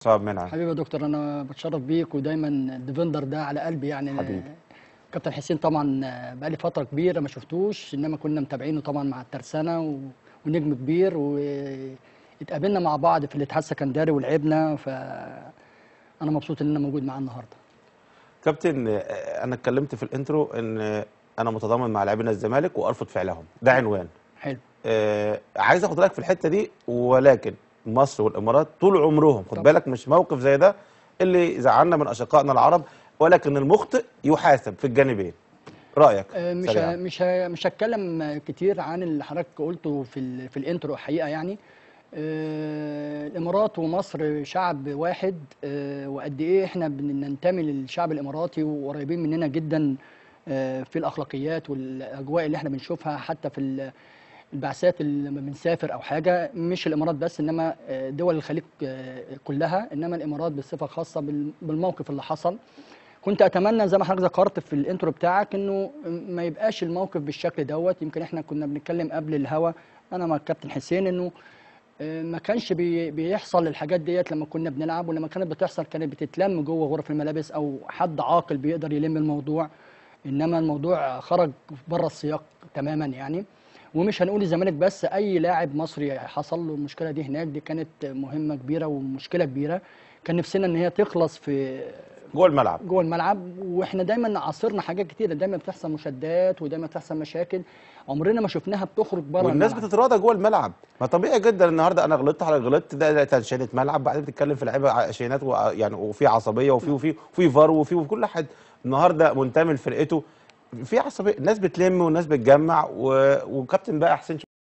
صعب منها حبيبي يا دكتور انا بتشرف بيك ودايما الديفندر ده على قلبي يعني حبيبي. كابتن حسين طبعا بقالي فتره كبيره ما شفتوش انما كنا متابعينه طبعا مع الترسانه و... ونجم كبير واتقابلنا مع بعض في الاتحاد السكندري ولعبنا ف انا مبسوط ان انا موجود معاه النهارده كابتن آه، انا اتكلمت في الانترو ان آه، انا متضامن مع لاعبين الزمالك وارفض فعلهم ده عنوان حلو آه، عايز اخد رايك في الحته دي ولكن مصر والامارات طول عمرهم خد طبعا. بالك مش موقف زي ده اللي زعلنا من اشقائنا العرب ولكن المخطئ يحاسب في الجانبين رايك آه، مش سريعاً. ه- مش ه- مش هتكلم كتير عن اللي حضرتك قلته في ال- في الانترو حقيقه يعني آه، الامارات ومصر شعب واحد آه، وقد ايه احنا بننتمي للشعب الاماراتي وقريبين مننا جدا آه، في الاخلاقيات والاجواء اللي احنا بنشوفها حتى في ال- البعثات اللي لما بنسافر او حاجه مش الامارات بس انما آه، دول الخليج آه، كلها انما الامارات بصفه خاصه بال- بالموقف اللي حصل كنت اتمنى زي ما حضرتك ذكرت في الانترو بتاعك انه ما يبقاش الموقف بالشكل دوت يمكن احنا كنا بنتكلم قبل الهوا انا مع الكابتن حسين انه آه، ما كانش بي بيحصل الحاجات ديت لما كنا بنلعب ولما كانت بتحصل كانت بتتلم جوه غرف الملابس او حد عاقل بيقدر يلم الموضوع انما الموضوع خرج بره السياق تماما يعني ومش هنقول الزمالك بس اي لاعب مصري حصل له المشكله دي هناك دي كانت مهمه كبيره ومشكله كبيره كان نفسنا ان هي تخلص في جوه الملعب جوه الملعب واحنا دايما عاصرنا حاجات كتيره دايما بتحصل مشادات ودايما بتحصل مشاكل عمرنا ما شفناها بتخرج بره والناس الملعب. بتتراضى جوه الملعب ما طبيعي جدا النهارده انا غلطت على غلطت ده ده تنشينه ملعب بعدين بتتكلم في لعيبه عشينات و- يعني وفي عصبيه وفي وفي وفي فار وفي وفي كل حد النهارده منتمي لفرقته في عصبيه الناس بتلم والناس بتجمع و... وكابتن بقى حسين